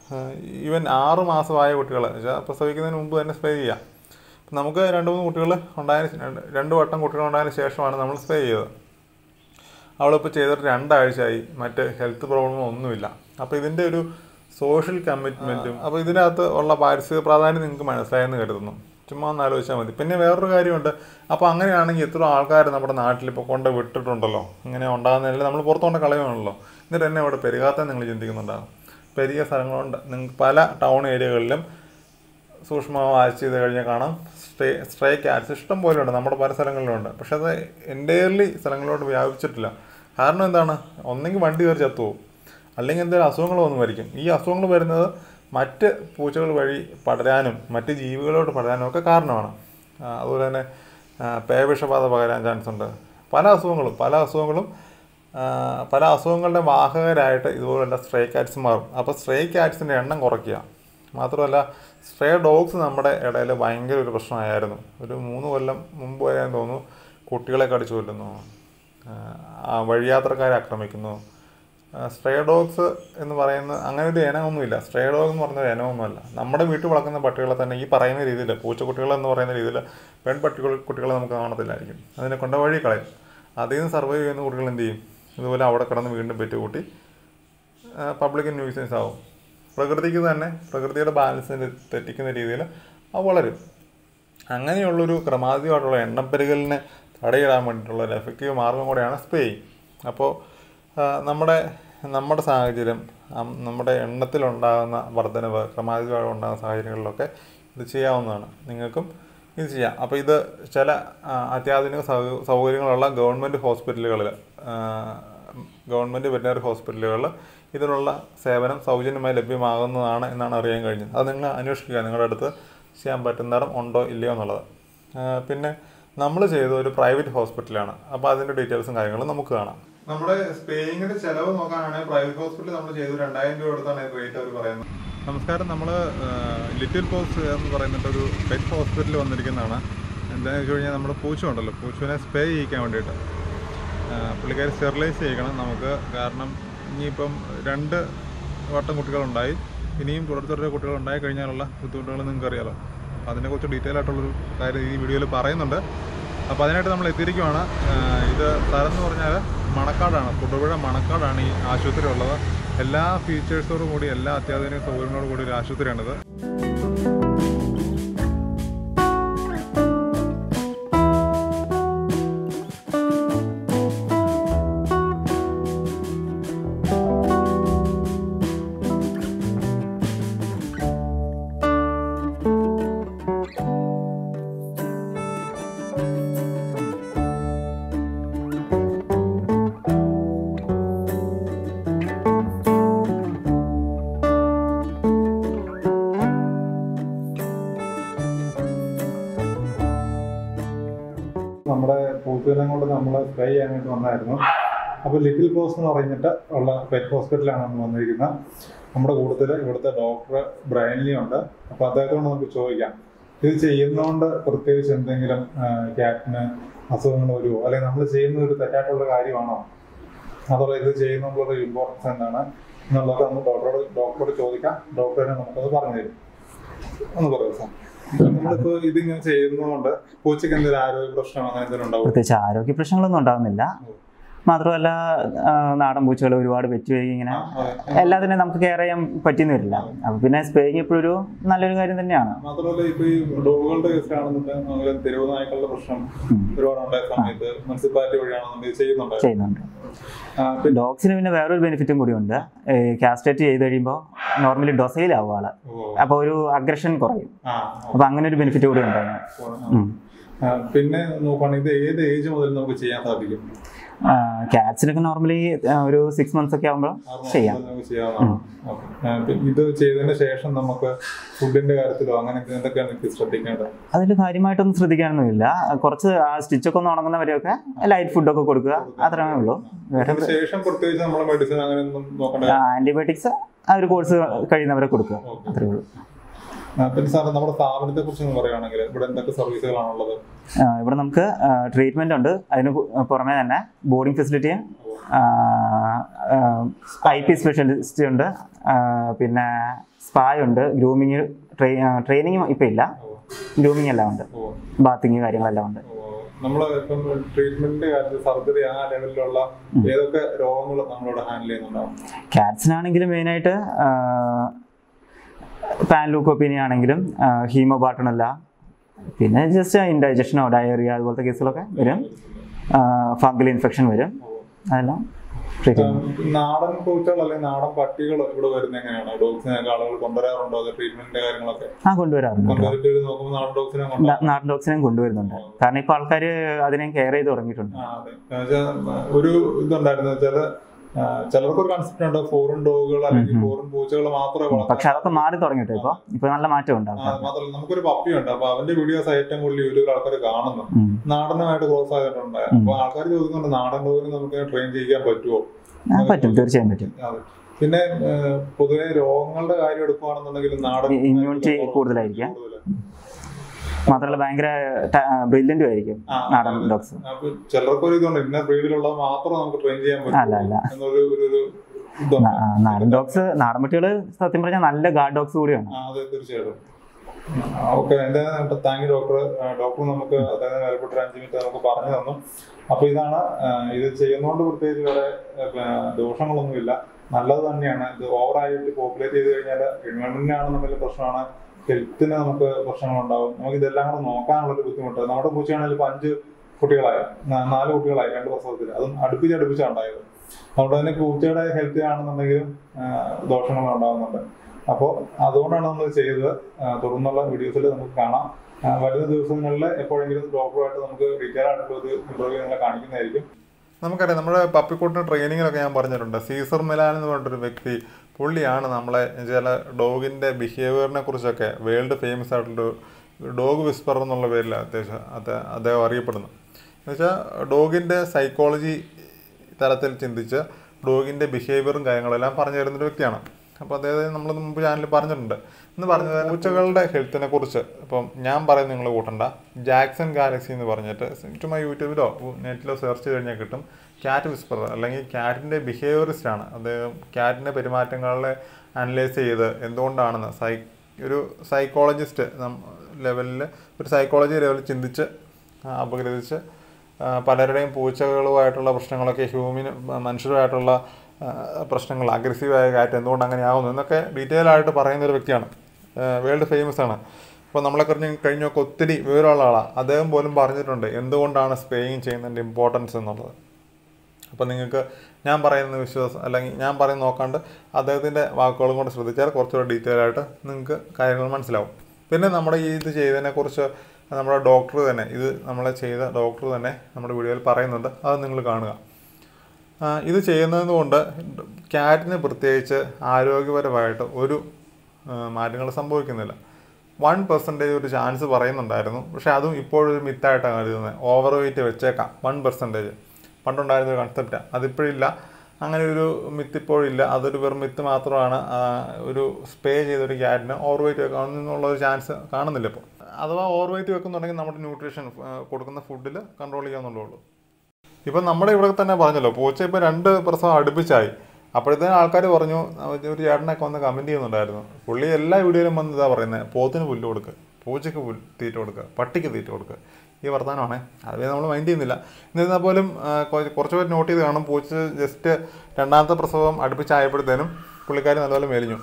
ഈവൻ ആറ് മാസമായ കുട്ടികൾ വെച്ചാൽ പ്രസവിക്കുന്നതിന് മുമ്പ് തന്നെ സ്പ്രേ ചെയ്യാം ഇപ്പം നമുക്ക് രണ്ട് മൂന്ന് കുട്ടികൾ ഉണ്ടായതിന് രണ്ട് രണ്ട് വട്ടം കുട്ടികൾ ഉണ്ടായതിന് ശേഷമാണ് നമ്മൾ സ്പ്രേ ചെയ്തത് അവളിപ്പോൾ ചെയ്തിട്ട് രണ്ടാഴ്ചയായി മറ്റ് ഹെൽത്ത് പ്രോബ്ലമോ ഒന്നുമില്ല അപ്പോൾ ഇതിൻ്റെ ഒരു സോഷ്യൽ കമ്മിറ്റ്മെൻറ്റും അപ്പോൾ ഇതിനകത്ത് ഉള്ള പാരിസ്ഥിതിക പ്രാധാന്യം നിങ്ങൾക്ക് മനസ്സിലായെന്ന് കരുതുന്നു ചുമ്മാ ഒന്ന് ആലോചിച്ചാൽ മതി പിന്നെ വേറൊരു കാര്യമുണ്ട് അപ്പോൾ അങ്ങനെയാണെങ്കിൽ എത്ര ആൾക്കാർ നമ്മുടെ നാട്ടിൽ ഇപ്പോൾ കൊണ്ട് വിട്ടിട്ടുണ്ടല്ലോ ഇങ്ങനെ ഉണ്ടാകുന്നതിൽ നമ്മൾ പുറത്തുകൊണ്ട് കളയുകയാണല്ലോ എന്നിട്ട് എന്നെ ഇവിടെ പെരുകാത്ത നിങ്ങൾ ചിന്തിക്കുന്നുണ്ടാകും പെരിയ സ്ഥലങ്ങളുണ്ട് നിങ്ങൾക്ക് പല ടൗൺ ഏരിയകളിലും സൂക്ഷ്മമായി വാച്ച് ചെയ്ത് കഴിഞ്ഞാൽ കാണാം സ്ട്രേ സ്ട്രേ ക്യാറ്റ്സ് ഇഷ്ടം പോലെ ഉണ്ട് നമ്മുടെ പല സ്ഥലങ്ങളിലുണ്ട് പക്ഷെ അത് എൻ്റയർലി സ്ഥലങ്ങളിലോട്ട് വ്യാപിച്ചിട്ടില്ല കാരണം എന്താണ് ഒന്നെങ്കിൽ വണ്ടി കയറി ചത്തുപോകും അല്ലെങ്കിൽ എന്തെങ്കിലും അസുഖങ്ങൾ വന്നു വരിക്കും ഈ അസുഖങ്ങൾ വരുന്നത് മറ്റ് പൂച്ചകൾ വഴി പടരാനും മറ്റ് ജീവികളോട് പടരാനും ഒക്കെ കാരണമാണ് ആ, അതുപോലെ തന്നെ ആ, പേവിഷബാധ പകരാൻ ചാൻസ് ഉണ്ട് പല അസുഖങ്ങളും പല അസുഖങ്ങളും ആ, പല അസുഖങ്ങളുടെ വാഹകരായിട്ട് ഇതുപോലുള്ള സ്ട്രേ കാറ്റ്സ് മാറും അപ്പോൾ സ്ട്രേ കാറ്റ്സിൻ്റെ എണ്ണം കുറയ്ക്കുക മാത്രമല്ല സ്ട്രേ ഡോഗ്സ് നമ്മുടെ ഇടയിൽ ഭയങ്കര ഒരു പ്രശ്നമായിരുന്നു ഒരു മൂന്ന് കൊല്ലം മുമ്പ് വരാൻ തോന്നുന്നു കുട്ടികളെ കടിച്ചു കൊല്ലുന്നു ആ, വഴിയാത്രക്കാരെ ആക്രമിക്കുന്നു സ്ട്രേ ഡോഗ്സ് എന്ന് പറയുന്ന അങ്ങനെ ഒരു ഇനമൊന്നുമില്ല സ്ട്രേ ഡോഗ് എന്ന് പറഞ്ഞ ഒരു ഇനമൊന്നുമല്ല നമ്മുടെ വീട്ടിൽ വളർത്തുന്ന പട്ടികളെ തന്നെ ഈ പറയുന്ന രീതിയിൽ പൂച്ചക്കുട്ടികൾ എന്ന് പറയുന്ന രീതിയിൽ പെൺപട്ടികൾ കുട്ടികളെ നമുക്ക് കാണത്തില്ലായിരിക്കും അതിനെ കൊണ്ട് വഴി കളയും അതിൽ നിന്ന് സർവൈവ് ചെയ്യുന്ന കുട്ടികൾ എന്ത് ചെയ്യും ഇതുപോലെ അവിടെ കിടന്ന് വീണ്ടും പെറ്റുകൂട്ടി പബ്ലിക് ന്യൂസൻസ് ആവും പ്രകൃതിക്ക് തന്നെ പ്രകൃതിയുടെ ബാലൻസിന് തെറ്റിക്കുന്ന രീതിയിൽ അത് വളരും അങ്ങനെയുള്ളൊരു ക്രമാതീതമായിട്ടുള്ള എണ്ണപ്പെരുകലിനെ തടയിടാൻ വേണ്ടിയിട്ടുള്ള ഒരു എഫക്റ്റീവ് മാർഗം കൂടെയാണ് സ്പ്രേയിങ് അപ്പോൾ നമ്മുടെ നമ്മുടെ സാഹചര്യം അം, നമ്മുടെ എണ്ണത്തിലുണ്ടാകുന്ന വർധനവ് ക്രമാതീതമായി ഉണ്ടാകുന്ന സാഹചര്യങ്ങളിലൊക്കെ ഇത് ചെയ്യാവുന്നതാണ് നിങ്ങൾക്കും ഇത് ചെയ്യാം അപ്പോൾ ഇത് ചില ആ, അത്യാധുനിക സൗ- സൗകര്യങ്ങളുള്ള ഗവൺമെൻറ് ഹോസ്പിറ്റലുകളിൽ ഗവൺമെൻറ് വെറ്റിനറി ഹോസ്പിറ്റലുകളിൽ ഇതിനുള്ള സേവനം സൗജന്യമായി ലഭ്യമാകുന്നതാണ് എന്നാണ് അറിയാൻ കഴിഞ്ഞത് അത് നിങ്ങൾ അന്വേഷിക്കുക നിങ്ങളുടെ അടുത്ത് ചെയ്യാൻ പറ്റുന്നിടം ഉണ്ടോ ഇല്ലയോ എന്നുള്ളത് ആ, പിന്നെ നമ്മൾ ചെയ്ത ഒരു പ്രൈവറ്റ് ഹോസ്പിറ്റലാണ് അപ്പോൾ അതിൻ്റെ ഡീറ്റെയിൽസും കാര്യങ്ങളും നമുക്ക് കാണാം നമ്മുടെ സ്പേയിങ്ങിന്റെ ചെലവ് നോക്കാനാണെങ്കിൽ പ്രൈവറ്റ് ഹോസ്പിറ്റലിൽ നമ്മൾ ചെയ്തു രണ്ടായിരം രൂപ എടുത്താണ് റേറ്റ് അവർ പറയുന്നത് നമസ്കാരം നമ്മൾ ലിറ്റിൽ പോസ് എന്ന് പറയുന്നിട്ട് ഒരു പെറ്റ് ഹോസ്പിറ്റലിൽ വന്നിരിക്കുന്നതാണ് എന്താണെന്ന് വെച്ച് കഴിഞ്ഞാൽ നമ്മുടെ പൂച്ച ഉണ്ടല്ലോ പൂച്ചുവിനെ സ്പ്രേ ചെയ്യിക്കാൻ വേണ്ടിയിട്ട് പുള്ളിക്കാരി സ്റ്റെറിലൈസ് ചെയ്യിക്കണം നമുക്ക് കാരണം ഇനിയിപ്പം രണ്ട് വട്ടം കുട്ടികളുണ്ടായി ഇനിയും തുടർ തുടരെ കുട്ടികൾ ഉണ്ടായി കഴിഞ്ഞാലുള്ള ബുദ്ധിമുട്ടുകൾ നിങ്ങൾക്ക് അറിയാലോ അപ്പോൾ അതിനെക്കുറിച്ച് ഡീറ്റെയിൽ ആയിട്ടുള്ളൊരു കാര്യം ഈ വീഡിയോയിൽ പറയുന്നുണ്ട് അപ്പോൾ അതിനായിട്ട് നമ്മൾ എത്തിയിരിക്കുവാണ് ആഹ് ഇത് സ്ഥലം എന്ന് പറഞ്ഞാൽ മണക്കാടാണ് തൊടുപുഴ മണക്കാടാണ് ഈ ആശുപത്രി ഉള്ളത് എല്ലാ ഫീച്ചേഴ്സോടും കൂടി എല്ലാ അത്യാധുനിക സൗകര്യങ്ങളോടും കൂടി ഒരു ആശുപത്രിയാണിത് നമ്മുടെ പൂത്തുവിനെ കൊണ്ട് നമ്മൾ സ്പ്രേ ചെയ്യാനായിട്ട് വന്നായിരുന്നു അപ്പോൾ ലിറ്റിൽ പോസ് എന്ന് പറഞ്ഞിട്ട് ഉള്ള പെറ്റ് ഹോസ്പിറ്റലാണ് നമ്മൾ വന്നിരിക്കുന്നത് നമ്മുടെ കൂട്ടത്തിൽ ഇവിടുത്തെ ഡോക്ടർ ബ്രൈൻലി ഉണ്ട് അപ്പോൾ അദ്ദേഹത്തോട് നമുക്ക് ചോദിക്കാം ഇത് ചെയ്യുന്നതുകൊണ്ട് പ്രത്യേകിച്ച് എന്തെങ്കിലും ക്യാറ്റിന് അസുഖങ്ങൾ വരുമോ അല്ലെങ്കിൽ നമ്മൾ ചെയ്യുന്ന ഒരു തെറ്റായിട്ടുള്ള കാര്യമാണോ അതുപോലെ ഇത് ചെയ്യുന്നതിനുള്ള ഇമ്പോർട്ടൻസ് എന്താണ് എന്നുള്ളതൊക്കെ നമുക്ക് ഡോക്ടറോട് ഡോക്ടറോട് ചോദിക്കാം ഡോക്ടർ തന്നെ നമുക്കത് പറഞ്ഞു തരും ഒന്ന് പറയൂ സാർ നമ്മളിപ്പോ ഇതിങ്ങനെ ചെയ്യുന്നതുകൊണ്ട് പൂച്ചയ്ക്ക് എന്തെങ്കിലും ആരോഗ്യ പ്രശ്നം അങ്ങനെ എന്തെങ്കിലും ഉണ്ടാവും പ്രത്യേകിച്ച് ആരോഗ്യ പ്രശ്നങ്ങളൊന്നും ഉണ്ടാകുന്നില്ല മാത്രമല്ല ആ, നാടൻ പൂച്ചകൾ ഒരുപാട് വെച്ച് പോയി ഇങ്ങനെ എല്ലാത്തിനും നമുക്ക് കെയർ ചെയ്യാൻ പറ്റിയെന്ന് വരില്ല അപ്പൊ പിന്നെ സ്പേയിങ് എപ്പോഴും ഒരു നല്ലൊരു കാര്യം തന്നെയാണ് മാത്രമല്ല ഇപ്പൊ ഈ ഡോഗുകളുടെ കേസ് ആണെന്നുണ്ടെങ്കിൽ നമുക്ക് തെരുവ് നായ്ക്കളുടെ പ്രശ്നം ഒരുപാട് ഉണ്ടായ സമയത്ത് മുനിസിപ്പാലിറ്റി വഴിയാണെന്നുണ്ടെങ്കിൽ ചെയ്യുന്നുണ്ട് ചെയ്യുന്നുണ്ട് ആ, പിന്നെ ഡോഗ്സിന് പിന്നെ വേറൊരു ബെനിഫിറ്റും കൂടിയുണ്ട് കാസ്ട്രേറ്റ് ചെയ്ത് കഴിയുമ്പോൾ നോർമലി ഡൊസയിലാവും ആള് ഓ, അപ്പോൾ ഒരു അഗ്രഷൻ കുറയും ആ, അപ്പൊ അങ്ങനെ ഒരു ബെനിഫിറ്റ് കൂടി ഉണ്ട് അതിന്. ഓ, ആ. ആ, പിന്നെ നോക്കുകയാണെങ്കിൽ ഇത് ഏത് ഏജ് മുതൽ നമുക്ക് ചെയ്യാൻ സാധിക്കും ക്യാറ്റ്സിനൊക്കെ നോർമലി ഒരു സിക്സ് മന്ത്സ് ഒക്കെ ആകുമ്പോൾ ആറ് മാസം ചെയ്യാം മുതൽ നമുക്ക് ചെയ്യാവുന്നതാണ് ഓക്കേ. ആ, പിന്നെ ഇത് ചെയ്തതിന് ശേഷം നമുക്ക് ഫുഡിന്റെ കാര്യത്തിലോ അങ്ങനെ എന്തൊക്കെയാണ് എനിക്ക് ശ്രദ്ധിക്കേണ്ടത് അതിൽ കാര്യമായിട്ടൊന്നും ശ്രദ്ധിക്കാനൊന്നുമില്ല കുറച്ച് ആ സ്റ്റിച്ചൊക്കെ ഒന്ന് ഉണങ്ങുന്നവരെയൊക്കെ ലൈറ്റ് ഫുഡൊക്കെ കൊടുക്കുക അത്രേ ഉള്ളൂ വേറെ അതിന് ശേഷം പ്രത്യേകിച്ച് നമ്മൾ മെഡിസിൻ അങ്ങനെ ഒന്നും നോക്കേണ്ട ആന്റിബയോട്ടിക്സ് ആ ഒരു കോഴ്സ് കഴിയുന്നവരെ കൊടുക്കുക ഓക്കേ. അത്രേ ഉള്ളൂ ആ, പിന്നെ സാർ നമ്മുടെ സ്ഥാപനത്തെ കുറിച്ച് ഒന്ന് പറയുകയാണെങ്കിൽ ഇവിടെ എന്തൊക്കെ സർവീസുകളാണുള്ളത് ആ, ഇവിടെ നമുക്ക് ട്രീറ്റ്മെന്റ് ഉണ്ട് അതിന് പു- പുറമെ തന്നെ boarding facility I P specialist ഉണ്ട് ആ, പിന്നെ സ്പായ ഉണ്ട് ഗ്രൂമിങ് ട്രെയിനിങ് ഇപ്പം ഇല്ല ഗ്രൂമിങ് എല്ലാം ഉണ്ട് ഓ ബാത്തിങ് കാര്യങ്ങളെല്ലാം ഉണ്ട് നമ്മൾ ഇപ്പം ട്രീറ്റ്മെന്റിന്റെ കാര്യത്തിൽ സർജറി ആ ലെവലിലുള്ള ഏതൊക്കെ രോഗങ്ങൾ നമ്മളിവിടെ ഹാൻഡിൽ ചെയ്യുന്നുണ്ടാവും ക്യാറ്റ്സിനാണെങ്കിലും മെയിനായിട്ട് പാൻലൂക്കോപ്പീനി ആണെങ്കിലും ഹീമോബാട്ടണല്ല പിന്നെ ജസ്റ്റ് ഇൻഡൈജഷനോ ഡയറിയ അതുപോലത്തെ കേസുകളൊക്കെ വരും ഫംഗൽ ഇൻഫെക്ഷൻ വരും അതെല്ലാം ട്രീറ്റ് ചെയ്യും ഉം, നാടൻ പൂച്ചകൾ അല്ലെങ്കിൽ നാടൻ പട്ടികൾ ഇവിടെ വരുന്ന എങ്ങനെയാണ് ഡോഗ്സിനൊക്കെ ആളുകൾ കൊണ്ടുവരാറുണ്ടോ അത് ട്രീറ്റ്മെന്റിന്റെ കാര്യങ്ങളൊക്കെ ആ കൊണ്ടുവരാറുണ്ട് കേട്ടോ. കമ്പാരിറ്റീവ് ചെയ്ത് നോക്കുമ്പോൾ നാടൻ ഡോഗ്സിനെ നാ- കൊണ്ടുവരാം നാടൻ ഡോഗ്സിനെയും കൊണ്ടുവരുന്നുണ്ട് കാരണം ഇപ്പോൾ ആൾക്കാർ അതിനെയും കെയർ ചെയ്ത് തുടങ്ങിയിട്ടുണ്ട് ആ, അതെ. എന്നുവെച്ചാ, ഒരു ഇതുണ്ടായിരുന്നു വെച്ചാല് ആ, ചിലർക്കൊരു കൺസെപ്റ്റ് ഉണ്ട് ഫോറിൻ ഡോഗുകൾ അല്ലെങ്കിൽ ഫോറിൻ പൂച്ചകൾ മാത്രമേ വളർത്താൻ പക്ഷെ അതൊക്കെ മാറി തുടങ്ങിയിട്ട് ഇപ്പോൾ ഇപ്പോൾ നല്ല മാറ്റം ഉണ്ട് ആ, ആൾക്കാർ മാത്രമല്ല നമുക്കൊരു പപ്പിയുണ്ട് അപ്പൊ അവന്റെ വീഡിയോസ് ഏറ്റവും കൂടുതൽ യൂട്യൂബിൽ ആൾക്കാർ കാണുന്നു ഉം. നാടനുമായിട്ട് ക്രോസ് ആയിട്ടുണ്ട് അപ്പൊ ആൾക്കാർ ചോദിക്കുന്നുണ്ട് നാടൻ ഡോഗിനെ നമുക്ക് ട്രെയിൻ ചെയ്യിക്കാൻ പറ്റുമോ ആ, പറ്റും തീർച്ചയായും പറ്റും അതെ. പിന്നെ ഏഹ്, പൊതുവെ രോഗങ്ങളുടെ കാര്യം എടുക്കുകയാണെന്നുണ്ടെങ്കിൽ നാടൻ ഈ immunity കൂടുതലായിരിക്കും. മാത്രമല്ല ഭയങ്കര ബ്രില്യൻറ്റും ആയിരിക്കും ആ, നാടൻ അതെ. ഡോഗ്സ് അപ്പൊ ചിലർക്കൊരു ഇതുണ്ട് ഇന്ന ബ്രീഡിലുള്ളത് മാത്രം നമുക്ക് ട്രെയിൻ ചെയ്യാൻ അല്ല, അല്ല. പറ്റും എന്നൊരു ഒരു ഒരു ഇതുണ്ട് നാടൻ ഡോഗ്സ് നാടൻ പട്ടികൾ സത്യം പറഞ്ഞാൽ നല്ല ഗാർഡ് ഡോഗ്സ് കൂടിയാണ് ആ, അതെ തീർച്ചയായിട്ടും ഓക്കെ എന്റെ താങ്ക് യു ഡോക്ടർ ഡോക്ടർ നമുക്ക് അതായത് വിലപ്പെട്ട ഒരു അഞ്ച് മിനിറ്റ് നമുക്ക് പറഞ്ഞു തന്നു അപ്പൊ ഇതാണ് ആ, ഇത് ചെയ്യുന്നതുകൊണ്ട് പ്രത്യേകിച്ച് വേറെ ആ, ദോഷങ്ങളൊന്നുമില്ല നല്ലത് തന്നെയാണ് ഇത് ഓവറായിട്ട് പോപ്പുലേറ്റ് ചെയ്ത് കഴിഞ്ഞാൽ എൻവയോൺമെന്റിനാണെന്നുണ്ടെങ്കിൽ പ്രശ്നമാണ് ഹെൽത്തിന് നമുക്ക് പ്രശ്നങ്ങളുണ്ടാവും നമുക്ക് ഇതെല്ലാം കൂടെ നോക്കാനുള്ള ഒരു ബുദ്ധിമുട്ട് നമ്മുടെ പൂച്ചയാണെങ്കിൽ ഇപ്പൊ അഞ്ച് കുട്ടികളായി നാ- നാല് കുട്ടികളായി രണ്ട് പ്രസവത്തിൽ അതും അടുപ്പിച്ച് അടുപ്പിച്ചാണ് ഉണ്ടായത് അതുകൊണ്ട് തന്നെ പൂച്ചയുടെ ഹെൽത്ത് ആണെന്നുണ്ടെങ്കിലും ആ, ദോഷങ്ങൾ ഉണ്ടാകുന്നുണ്ട് അപ്പോൾ അതുകൊണ്ടാണ് നമ്മൾ ചെയ്തത് ആ, തുടർന്നുള്ള വീഡിയോസിൽ നമുക്ക് കാണാം ആ, വരുന്ന ദിവസങ്ങളിൽ എപ്പോഴെങ്കിലും ഡോക്ടറുമായിട്ട് നമുക്ക് ഡീറ്റെയിൽ ആയിട്ടുള്ള ഒരു ഇന്റർവ്യൂ നിങ്ങളെ കാണിക്കുന്നതായിരിക്കും നമുക്കറിയാം നമ്മുടെ പപ്പിക്കൂട്ടിന് ട്രെയിനിങ്ങിലൊക്കെ ഞാൻ പറഞ്ഞിട്ടുണ്ട് സീസർ മിലാൻ എന്ന് പറഞ്ഞിട്ടൊരു വ്യക്തി പുള്ളിയാണ് നമ്മളെ ചില ഡോഗിൻ്റെ ബിഹേവിയറിനെ കുറിച്ചൊക്കെ വേൾഡ് ഫേമസ് ആയിട്ടുള്ളൊരു ഡോഗ് വിസ്പർ എന്നുള്ള പേരിൽ അത്യാവശ്യം അദ്ദേഹം അദ്ദേഹം അറിയപ്പെടുന്നു എന്നുവെച്ചാൽ ഡോഗിൻ്റെ സൈക്കോളജി തലത്തിൽ ചിന്തിച്ച് ഡോഗിൻ്റെ ബിഹേവിയറും കാര്യങ്ങളെല്ലാം പറഞ്ഞു തരുന്നൊരു വ്യക്തിയാണ് അപ്പോൾ അദ്ദേഹത്തെ നമ്മൾ മുമ്പ് ചാനലിൽ പറഞ്ഞിട്ടുണ്ട് എന്ന് പറഞ്ഞത് പൂച്ചകളുടെ ഹെൽത്തിനെ കുറിച്ച് ഇപ്പം ഞാൻ പറയുന്നത് നിങ്ങൾ കൂട്ടണ്ട ജാക്സൺ ഗാലക്സി എന്ന് പറഞ്ഞിട്ട് ചുമ്മാ യൂട്യൂബിലോ നെറ്റിലോ സെർച്ച് ചെയ്ത് കഴിഞ്ഞാൽ കിട്ടും ക്യാറ്റ് വിസ്പർ അല്ലെങ്കിൽ ക്യാറ്റിൻ്റെ ബിഹേവിയറിസ്റ്റ് ആണ് അദ്ദേഹം ക്യാറ്റിൻ്റെ പെരുമാറ്റങ്ങളെ അനലൈസ് ചെയ്ത് എന്തുകൊണ്ടാണെന്ന് സൈ ഒരു സൈക്കോളജിസ്റ്റ് ലെവലിൽ ഒരു സൈക്കോളജി ലെവലിൽ ചിന്തിച്ച് ആ, അപഗ്രഥിച്ച് ആ, പലരുടെയും പൂച്ചകളുമായിട്ടുള്ള പ്രശ്നങ്ങളൊക്കെ ഹ്യൂമിന് മനുഷ്യരുമായിട്ടുള്ള ആ, പ്രശ്നങ്ങൾ അഗ്രസീവായ കാറ്റ് എന്തുകൊണ്ട് അങ്ങനെ ആവുന്നു എന്നൊക്കെ ഡീറ്റെയിൽ ആയിട്ട് പറയുന്ന ഒരു വ്യക്തിയാണ് വേൾഡ് ഫേമസ് ആണ് അപ്പോൾ നമ്മളെ കഴിഞ്ഞ് കഴിഞ്ഞൊക്കെ ഒത്തിരി വിവരമുള്ള ആളാണ് അദ്ദേഹം പോലും പറഞ്ഞിട്ടുണ്ട് എന്തുകൊണ്ടാണ് സ്പേയിങ് ചെയ്യുന്നതിൻ്റെ ഇമ്പോർട്ടൻസ് എന്നുള്ളത് അപ്പോൾ നിങ്ങൾക്ക് ഞാൻ പറയുന്ന വിശ്വാസം അല്ലെങ്കിൽ ഞാൻ പറയുന്ന നോക്കാണ്ട് അദ്ദേഹത്തിൻ്റെ വാക്കുകളും കൂടെ ശ്രദ്ധിച്ചാൽ കുറച്ചുകൂടെ ഡീറ്റെയിൽ ആയിട്ട് നിങ്ങൾക്ക് കാര്യങ്ങൾ മനസ്സിലാവും പിന്നെ നമ്മുടെ ഈ ഇത് ചെയ്തതിനെക്കുറിച്ച് നമ്മുടെ ഡോക്ടർ തന്നെ ഇത് നമ്മളെ ചെയ്ത ഡോക്ടർ തന്നെ നമ്മുടെ വീഡിയോയിൽ പറയുന്നുണ്ട് അത് നിങ്ങൾ കാണുക ആ, ഇത് ചെയ്യുന്നത് കൊണ്ട് ക്യാറ്റിന് പ്രത്യേകിച്ച് ആരോഗ്യപരമായിട്ട് ഒരു മാറ്റങ്ങൾ സംഭവിക്കുന്നില്ല വൺ പെർസെൻറ്റേജ് ഒരു ചാൻസ് പറയുന്നുണ്ടായിരുന്നു പക്ഷെ അതും ഇപ്പോഴൊരു മിത്തായിട്ടാണ് കരുതുന്നത് ഓവർ വെയിറ്റ് വെച്ചേക്കാം വൺ പെർസെൻറ്റേജ് പണ്ടുണ്ടായിരുന്ന ഒരു കൺസെപ്റ്റാണ് അതിപ്പോഴില്ല അങ്ങനെ ഒരു മിത്ത് ഇപ്പോഴില്ല അതൊരു വെറും മിത്ത് മാത്രമാണ് ആ, ഒരു സ്പേ ചെയ്തൊരു ക്യാറ്റിന് ഓവർ വെയിറ്റ് വെക്കാമെന്നുള്ള ഒരു ചാൻസ് കാണുന്നില്ല ഇപ്പോൾ അഥവാ ഓവർ വെയിറ്റ് വെക്കുന്നുണ്ടെങ്കിൽ നമ്മുടെ ന്യൂട്രീഷൻ കൊടുക്കുന്ന ഫുഡിൽ കൺട്രോൾ ചെയ്യാമെന്നുള്ളൂ ഇപ്പം നമ്മുടെ ഇവിടെ തന്നെ പറഞ്ഞല്ലോ പൂച്ച ഇപ്പം രണ്ട് പ്രസവം അടുപ്പിച്ചായി അപ്പോഴത്തേനും ആൾക്കാർ പറഞ്ഞു ഒരു ചേട്ടനൊക്കെ വന്ന് കമൻറ്റ് ചെയ്യുന്നുണ്ടായിരുന്നു പുള്ളി എല്ലാ വീഡിയോയിലും വന്ന് ഇതാ പറയുന്നത് പോത്തിന് പുല്ല് കൊടുക്കുക പൂച്ചയ്ക്ക് പുല്ല് തീറ്റ കൊടുക്കുക പട്ടിക്ക് തീറ്റ കൊടുക്കുക ഈ വർത്തമാനമാണേ അത് നമ്മൾ മൈൻഡ് ചെയ്യുന്നില്ല എന്നിരുന്നാൽ പോലും ആ, കൊ- കുറച്ച് പേര് നോട്ട് ചെയ്ത് കാണും പൂച്ച ജസ്റ്റ് രണ്ടാമത്തെ പ്രസവം അടുപ്പിച്ചായപ്പോഴത്തേനും പുള്ളിക്കാരി നല്ലപോലെ മേലിഞ്ഞു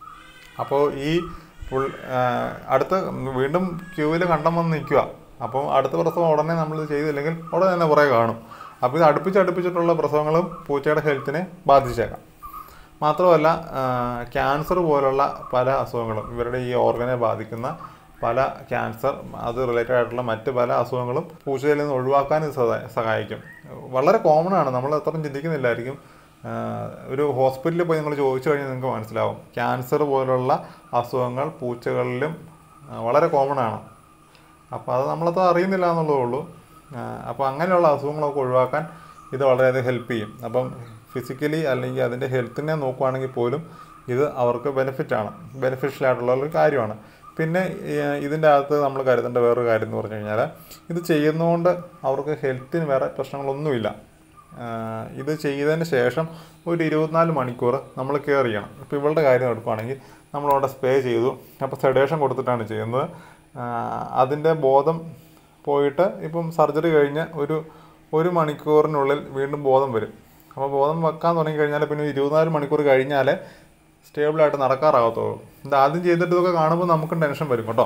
അപ്പോൾ ഈ പുൾ ആ, അടുത്ത വീണ്ടും ക്യൂവിൽ കണ്ടം വന്ന് നിൽക്കുക അപ്പം അടുത്ത പ്രസവം ഉടനെ നമ്മൾ ചെയ്തില്ലെങ്കിൽ ഉടനെ തന്നെ കുറേ കാണും അപ്പോൾ ഇത് അടുപ്പിച്ച് അടുപ്പിച്ചിട്ടുള്ള പ്രസവങ്ങളും പൂച്ചയുടെ ഹെൽത്തിനെ ബാധിച്ചേക്കാം മാത്രമല്ല ക്യാൻസർ പോലുള്ള പല അസുഖങ്ങളും ഇവരുടെ ഈ ഓർഗനെ ബാധിക്കുന്ന പല ക്യാൻസർ അത് റിലേറ്റഡ് ആയിട്ടുള്ള മറ്റ് പല അസുഖങ്ങളും പൂച്ചയിൽ നിന്ന് ഒഴിവാക്കാൻ ഇത് സഹാ- സഹായിക്കും വളരെ കോമൺ ആണ് നമ്മൾ അത്രയും ചിന്തിക്കുന്നില്ലായിരിക്കും ആ, ഒരു ഹോസ്പിറ്റലിൽ പോയി നിങ്ങൾ ചോദിച്ചു കഴിഞ്ഞാൽ നിങ്ങൾക്ക് മനസ്സിലാവും ക്യാൻസർ പോലുള്ള അസുഖങ്ങൾ പൂച്ചകളിലും ആ, വളരെ കോമൺ ആണ് അപ്പോൾ അത് നമ്മളത് അറിയുന്നില്ല എന്നുള്ളതേ ഉള്ളൂ അപ്പോൾ അങ്ങനെയുള്ള അസുഖങ്ങളൊക്കെ ഒഴിവാക്കാൻ ഇത് വളരെയധികം ഹെൽപ്പ് ചെയ്യും അപ്പം ഫിസിക്കലി അല്ലെങ്കിൽ അതിൻ്റെ ഹെൽത്തിനെ നോക്കുവാണെങ്കിൽ പോലും ഇത് അവർക്ക് ബെനിഫിറ്റ് ആണ് ബെനിഫിഷ്യൽ ആയിട്ടുള്ള ഒരു കാര്യമാണ് പിന്നെ ഏഹ്, ഇതിൻ്റെ അകത്ത് നമ്മൾ കരുതേണ്ട വേറൊരു കാര്യം എന്ന് പറഞ്ഞു കഴിഞ്ഞാൽ ഇത് ചെയ്യുന്നതുകൊണ്ട് അവർക്ക് ഹെൽത്തിന് വേറെ പ്രശ്നങ്ങളൊന്നുമില്ല ആഹ്, ഇത് ചെയ്തതിന് ശേഷം ഒരു ഇരുപത്തിനാല് മണിക്കൂർ നമ്മൾ കെയർ ചെയ്യണം ഇപ്പോൾ ഇവളുടെ കാര്യം എടുക്കുകയാണെങ്കിൽ നമ്മളവിടെ സ്പ്രേ ചെയ്തു അപ്പോൾ സെഡേഷൻ കൊടുത്തിട്ടാണ് ചെയ്യുന്നത് ആഹ്, അതിൻ്റെ ബോധം പോയിട്ട് ഇപ്പം സർജറി കഴിഞ്ഞ് ഒരു ഒരു മണിക്കൂറിനുള്ളിൽ വീണ്ടും ബോധം വരും അപ്പോൾ ബോധം വെക്കാൻ തുടങ്ങി കഴിഞ്ഞാൽ പിന്നെ ഇരുപത്തിനാല് മണിക്കൂർ കഴിഞ്ഞാലേ സ്റ്റേബിളായിട്ട് നടക്കാറാകത്തുള്ളൂ ഇത് ആദ്യം ചെയ്തിട്ട് ഇതൊക്കെ കാണുമ്പോൾ നമുക്കും ടെൻഷൻ വരും കേട്ടോ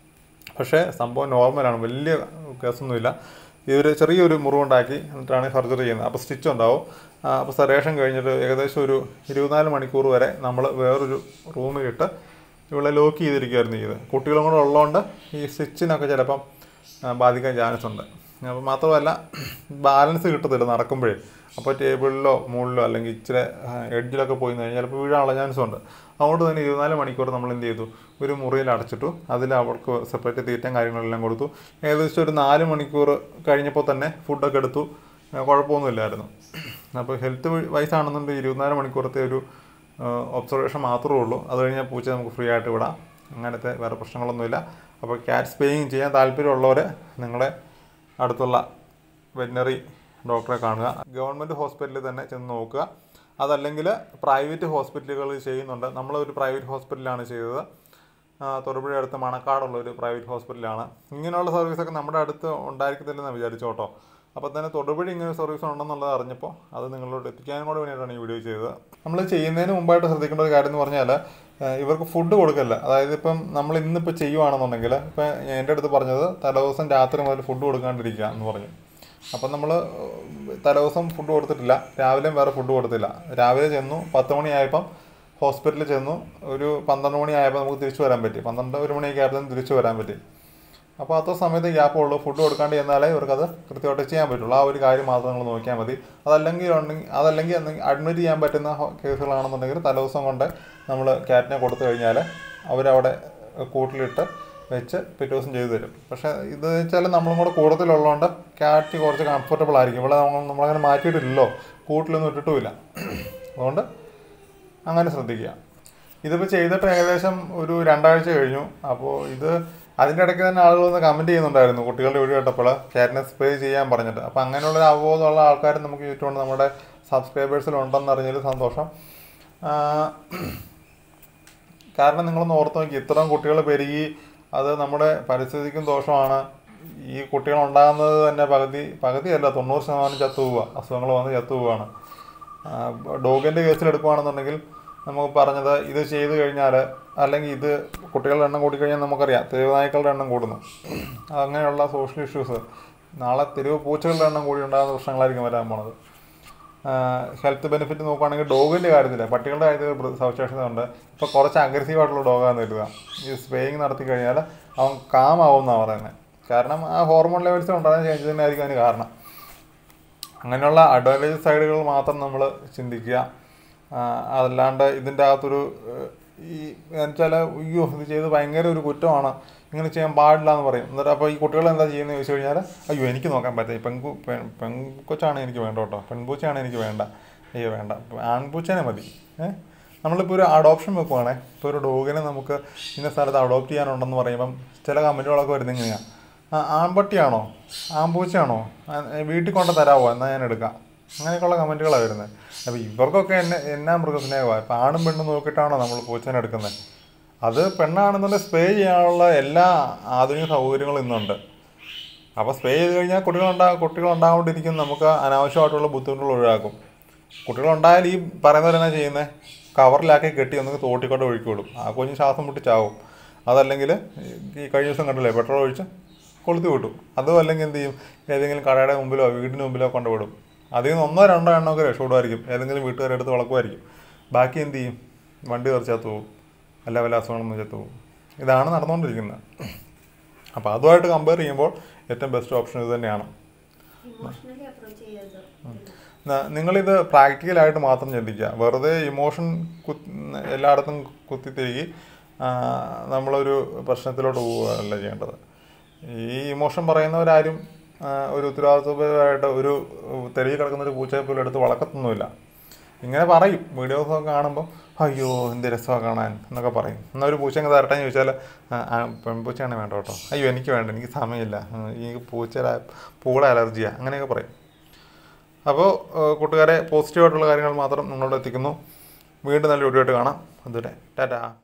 പക്ഷേ സംഭവം നോർമലാണ് വലിയ കേസൊന്നുമില്ല ഇതൊരു ചെറിയൊരു മുറിവുണ്ടാക്കി എന്നിട്ടാണ് സർജറി ചെയ്യുന്നത് അപ്പോൾ സ്റ്റിച്ച് ഉണ്ടാവും ആ, അപ്പോൾ സെറേഷൻ കഴിഞ്ഞിട്ട് ഏകദേശം ഒരു ഇരുപത്തിനാല് മണിക്കൂർ വരെ നമ്മൾ വേറൊരു റൂമിലിട്ട് ഇവിടെ ലോക്ക് ചെയ്തിരിക്കുകയായിരുന്നു ചെയ്ത് കുട്ടികളും കൂടെ ഉള്ളതുകൊണ്ട് ഈ സ്റ്റിച്ചിനൊക്കെ ചിലപ്പം ആ, ബാധിക്കാൻ ചാൻസ് ഉണ്ട് അപ്പോൾ മാത്രമല്ല ബാലൻസ് കിട്ടത്തില്ല നടക്കുമ്പോഴേ അപ്പോൾ ടേബിളിലോ മുകളിലോ അല്ലെങ്കിൽ ഇച്ചിരി എഡ്ജിലൊക്കെ പോയി കഴിഞ്ഞാൽ ചിലപ്പോൾ വീഴാനുള്ള ചാൻസ് ഉണ്ട് അതുകൊണ്ട് തന്നെ ഇരുപത്തിനാല് മണിക്കൂർ നമ്മൾ എന്ത് ചെയ്തു ഒരു മുറിയിൽ അടച്ചിട്ടു അതിൽ അവർക്ക് സെപ്പറേറ്റ് തീറ്റയും കാര്യങ്ങളെല്ലാം കൊടുത്തു ഏകദേശം ഒരു നാല് മണിക്കൂർ കഴിഞ്ഞപ്പോൾ തന്നെ ഫുഡൊക്കെ എടുത്തു ആ, കുഴപ്പമൊന്നുമില്ലായിരുന്നു അപ്പോൾ ഹെൽത്ത് വൈസ് ആണെന്നുണ്ടെങ്കിൽ ഇരുപത്തിനാല് മണിക്കൂറത്തെ ഒരു ഒബ്സർവേഷൻ മാത്രമേ ഉള്ളൂ അത് കഴിഞ്ഞാൽ പൂച്ച നമുക്ക് ഫ്രീ ആയിട്ട് വിടാം അങ്ങനത്തെ വേറെ പ്രശ്നങ്ങളൊന്നുമില്ല അപ്പോൾ ക്യാറ്റ് സ്പേയിങ് ചെയ്യാൻ താല്പര്യമുള്ളവർ നിങ്ങളെ അടുത്തുള്ള വെറ്റിനറി ഡോക്ടറെ കാണുക ഗവൺമെൻറ് ഹോസ്പിറ്റലിൽ തന്നെ ചെന്ന് നോക്കുക അതല്ലെങ്കിൽ പ്രൈവറ്റ് ഹോസ്പിറ്റലുകൾ ചെയ്യുന്നുണ്ട് നമ്മളൊരു പ്രൈവറ്റ് ഹോസ്പിറ്റലിലാണ് ചെയ്തത് ആ, തൊടുപുഴ അടുത്ത് മണക്കാടുള്ള ഒരു പ്രൈവറ്റ് ഹോസ്പിറ്റലാണ് ഇങ്ങനെയുള്ള സർവീസൊക്കെ നമ്മുടെ അടുത്ത് ഉണ്ടായിരിക്കത്തില്ലെന്ന് വിചാരിച്ചു കേട്ടോ അപ്പോൾ തന്നെ തൊടുപുഴ ഇങ്ങനെ ഒരു സർവീസ് ഉണ്ടെന്നുള്ളത് അറിഞ്ഞപ്പോൾ അത് നിങ്ങളോട് എത്തിക്കാനും കൂടെ വേണ്ടിയിട്ടാണ് ഈ വീഡിയോ ചെയ്തത് നമ്മൾ ചെയ്യുന്നതിന് മുമ്പായിട്ട് ശ്രദ്ധിക്കേണ്ട ഒരു കാര്യം എന്ന് പറഞ്ഞാൽ ഏഹ്, ഇവർക്ക് ഫുഡ് കൊടുക്കല്ല അതായത് ഇപ്പം നമ്മൾ ഇന്നിപ്പോൾ ചെയ്യുവാണെന്നുണ്ടെങ്കിൽ ഇപ്പം എൻ്റെ അടുത്ത് പറഞ്ഞത് തലേദിവസം രാത്രി മുതൽ ഫുഡ് കൊടുക്കാണ്ടിരിക്കുക എന്ന് പറഞ്ഞു അപ്പം നമ്മൾ തലേദിവസം ഫുഡ് കൊടുത്തിട്ടില്ല രാവിലെയും വേറെ ഫുഡ് കൊടുത്തില്ല രാവിലെ ചെന്നു പത്ത് മണിയായപ്പം ഹോസ്പിറ്റലിൽ ചെന്നു ഒരു പന്ത്രണ്ട് മണിയായപ്പോൾ നമുക്ക് തിരിച്ചു വരാൻ പറ്റി പന്ത്രണ്ട് ഒരു മണിയൊക്കെ ആയപ്പോൾ തിരിച്ചു വരാൻ പറ്റി അപ്പോൾ അത്ര സമയത്ത് ഗ്യാപ്പ് ഉള്ളൂ ഫുഡ് കൊടുക്കാണ്ട് ചെന്നാലേ ഇവർക്കത് കൃത്യമായിട്ട് ചെയ്യാൻ പറ്റുള്ളൂ ആ ഒരു കാര്യം മാത്രം നിങ്ങൾ നോക്കിയാൽ മതി അതല്ലെങ്കിൽ ഉണ്ടെങ്കിൽ അതല്ലെങ്കിൽ അഡ്മിറ്റ് ചെയ്യാൻ പറ്റുന്ന ഹോ- കേസുകളാണെന്നുണ്ടെങ്കിൽ തലേദിവസം കൊണ്ട് നമ്മൾ ക്യാറ്റിനെ കൊടുത്തു കഴിഞ്ഞാൽ അവരവിടെ കൂട്ടിലിട്ട് വെച്ച് പിറ്റേ ദിവസം ചെയ്തു തരും പക്ഷേ ഇത് വെച്ചാൽ നമ്മളും കൂടെ കൂടുതലുള്ളതുകൊണ്ട് ക്യാറ്റ് കുറച്ച് കംഫർട്ടബിൾ ആയിരിക്കും ഇവിടെ നമ്മൾ നമ്മളങ്ങനെ മാറ്റിയിട്ടില്ലല്ലോ കൂട്ടിലൊന്നും ഇട്ടിട്ടുമില്ല അതുകൊണ്ട് അങ്ങനെ ശ്രദ്ധിക്കുക ഇതിപ്പോൾ ചെയ്തിട്ട് ഏകദേശം ഒരു രണ്ടാഴ്ച കഴിഞ്ഞു അപ്പോൾ ഇത് അതിൻ്റെ ഇടയ്ക്ക് തന്നെ ആളുകൾ ഒന്ന് കമൻറ്റ് ചെയ്യുന്നുണ്ടായിരുന്നു കുട്ടികളുടെ വീഡിയോ കേട്ടപ്പോൾ ക്യാറ്റിനെ സ്പ്രേ ചെയ്യാൻ പറഞ്ഞിട്ട് അപ്പോൾ അങ്ങനെയുള്ള ഒരു അവബോധമുള്ള ആൾക്കാർ നമുക്ക് ചുറ്റുമുണ്ട് നമ്മുടെ സബ്സ്ക്രൈബേഴ്സിൽ ഉണ്ടെന്ന് അറിഞ്ഞതിൽ സന്തോഷം ആ, കാരണം നിങ്ങളൊന്ന് ഓർത്ത് നോക്കി ഇത്രയും കുട്ടികൾ പെരുകി അത് നമ്മുടെ പരിസ്ഥിതിക്കും ദോഷമാണ് ഈ കുട്ടികൾ ഉണ്ടാകുന്നത് തന്നെ പകുതി പകുതിയല്ല തൊണ്ണൂറ് ശതമാനം ചത്തുപോവുക അസുഖങ്ങൾ വന്ന് ചത്തുപോവുകയാണ് ഡോഗിൻ്റെ കേസിൽ എടുക്കുകയാണെന്നുണ്ടെങ്കിൽ നമുക്ക് പറഞ്ഞത് ഇത് ചെയ്തു കഴിഞ്ഞാൽ അല്ലെങ്കിൽ ഇത് കുട്ടികളുടെ എണ്ണം കൂടിക്കഴിഞ്ഞാൽ നമുക്കറിയാം തെരുവ് നായ്ക്കളുടെ എണ്ണം കൂടുന്നു അങ്ങനെയുള്ള സോഷ്യൽ ഇഷ്യൂസ് നാളെ തെരുവ് പൂച്ചകളുടെ എണ്ണം കൂടി ഉണ്ടാകുന്ന പ്രശ്നങ്ങളായിരിക്കും വരാൻ പോണത് ഹെൽത്ത് ബെനിഫിറ്റ് നോക്കുകയാണെങ്കിൽ ഡോഗിൻ്റെ കാര്യത്തിൽ പട്ടികളുടെ കാര്യത്തിൽ ഒരു പ്ര- സവിശേഷത ഉണ്ട് ഇപ്പോൾ കുറച്ച് അഗ്രസീവ് ആയിട്ടുള്ള ഡോഗാന്ന് കരുതുക ഈ സ്പ്രേയിങ് നടത്തി കഴിഞ്ഞാൽ അവൻ കാം ആവും എന്നാണ് പറയുന്നത് കാരണം ആ ഹോർമോൺ ലെവൽസ് ഉണ്ടാകുന്ന ചേഞ്ച് തന്നെ ആയിരിക്കും അതിന് കാരണം അങ്ങനെയുള്ള അഡ്വാൻറ്റേജ് സൈഡുകൾ മാത്രം നമ്മൾ ചിന്തിക്കുക ആ, അതല്ലാണ്ട് ഇതിൻ്റെ അകത്തൊരു ഏഹ്, ഈ എന്നുവെച്ചാൽ അയ്യോ ഇത് ചെയ്ത് ഭയങ്കര ഒരു കുറ്റമാണ് ഇങ്ങനെ ചെയ്യാൻ പാടില്ല എന്ന് പറയും എന്നിട്ട് അപ്പോൾ ഈ കുട്ടികൾ എന്താ ചെയ്യുന്നത് ചോദിച്ചു കഴിഞ്ഞാൽ അയ്യോ എനിക്ക് നോക്കാൻ പറ്റില്ല ഈ പെൺകു പെൺ പെൺകൊച്ചാണ് എനിക്ക് വേണ്ട കേട്ടോ പെൺപൂച്ചയാണ് എനിക്ക് വേണ്ട അയ്യോ വേണ്ട ആൺപൂച്ചനെ മതി ഏഹ് നമ്മളിപ്പോൾ ഒരു അഡോപ്ഷൻ വെക്കുവാണേ ഇപ്പോൾ ഒരു ഡോഗിനെ നമുക്ക് ഇന്ന സ്ഥലത്ത് അഡോപ്റ്റ് ചെയ്യാനുണ്ടെന്ന് പറയുമ്പം ചില കമൻറ്റുകളൊക്കെ വരുന്നത് ഇങ്ങനെയാണ് ആ, ആൺപട്ടിയാണോ ആൺപൂച്ചയാണോ ആ, വീട്ടിൽ കൊണ്ട് തരാമോ എന്നാൽ ഞാൻ എടുക്കാം അങ്ങനെയൊക്കെയുള്ള കമൻറ്റുകളാണ് വരുന്നത് അപ്പോൾ ഇവർക്കൊക്കെ എന്നെ എന്നാ മൃഗസ്നേഹമാണ് ഇപ്പം ആണും പെണ്ണും നോക്കിയിട്ടാണോ നമ്മൾ പൂച്ചേനെ എടുക്കുന്നത് അത് പെണ്ണാണെന്നുണ്ടെങ്കിൽ സ്പ്രേ ചെയ്യാനുള്ള എല്ലാ ആധുനിക സൗകര്യങ്ങളും ഇന്നുണ്ട് അപ്പോൾ സ്പ്രേ ചെയ്ത് കഴിഞ്ഞാൽ കുട്ടികളുണ്ടാ കുട്ടികളുണ്ടാകൊണ്ടിരിക്കും നമുക്ക് അനാവശ്യമായിട്ടുള്ള ബുദ്ധിമുട്ടുകൾ ഒഴിവാക്കും കുട്ടികളുണ്ടായാൽ ഈ പറയുന്നവർ എന്നാ ചെയ്യുന്നത് കവറിലാക്കി കെട്ടി ഒന്ന് തോട്ടിക്കൊണ്ട് ഒഴുക്കി വിടും ആ കുഞ്ഞ് ശ്വാസം മുട്ടി ചാവും അതല്ലെങ്കിൽ ഈ കഴിഞ്ഞ ദിവസം കണ്ടില്ലേ പെട്രോൾ ഒഴിച്ച് കൊളുത്തി വിട്ടു അതും അല്ലെങ്കിൽ എന്ത് ചെയ്യും ഏതെങ്കിലും കടയുടെ മുമ്പിലോ വീടിന് മുമ്പിലോ കൊണ്ട് വിടും അതിൽ നിന്ന് ഒന്നോ രണ്ടോ എണ്ണമൊക്കെ രക്ഷപ്പെടുമായിരിക്കും ഏതെങ്കിലും വീട്ടുകാരെടുത്ത് വളക്കുമായിരിക്കും ബാക്കി എന്ത് ചെയ്യും വണ്ടി തെറിച്ചാത്ത് പോകും അല്ല വല്ല അസുഖങ്ങളും ചത്തു പോകും ഇതാണ് നടന്നുകൊണ്ടിരിക്കുന്നത് അപ്പോൾ അതുമായിട്ട് കമ്പയർ ചെയ്യുമ്പോൾ ഏറ്റവും ബെസ്റ്റ് ഓപ്ഷൻ ഇത് തന്നെയാണ് ഇമോഷണലി അപ്രോച്ച് ചെയ്യരുത് ന- നിങ്ങളിത് പ്രാക്ടിക്കലായിട്ട് മാത്രം ചിന്തിക്കുക വെറുതെ ഇമോഷൻ കുത്തി എല്ലായിടത്തും കുത്തിത്തിരികി ആ, നമ്മളൊരു പ്രശ്നത്തിലോട്ട് പോവുകയല്ല ചെയ്യേണ്ടത് ഈ ഇമോഷൻ പറയുന്നവരാരും ആ, ഒരു ഉത്തരവാദിത്വപരമായിട്ട് ഒരു തെരുവിൽ കിടക്കുന്ന ഒരു പൂച്ചയെ പോലും എടുത്ത് വളർക്കത്തൊന്നുമില്ല ഇങ്ങനെ പറയും വീഡിയോസൊക്കെ കാണുമ്പോൾ അയ്യോ എന്ത് രസമാണ് കാണാൻ എന്നൊക്കെ പറയും എന്നാൽ ഒരു പൂച്ച അങ്ങ് തരട്ടെ എന്ന് ചോദിച്ചാൽ "ആ, ആ, പെൺപൂച്ചയാണ് വേണ്ട കേട്ടോ അയ്യോ എനിക്ക് വേണ്ട എനിക്ക് സമയമില്ല ഉം, ഈ പൂച്ച പൂള അലർജിയാണ് അങ്ങനെയൊക്കെ പറയും അപ്പോൾ കൂട്ടുകാരെ പോസിറ്റീവായിട്ടുള്ള കാര്യങ്ങൾ മാത്രം നിങ്ങളോട് എത്തിക്കുന്നു വീണ്ടും നല്ല വീഡിയോ ആയിട്ട് കാണാം അതുവരെ ടാറ്റാ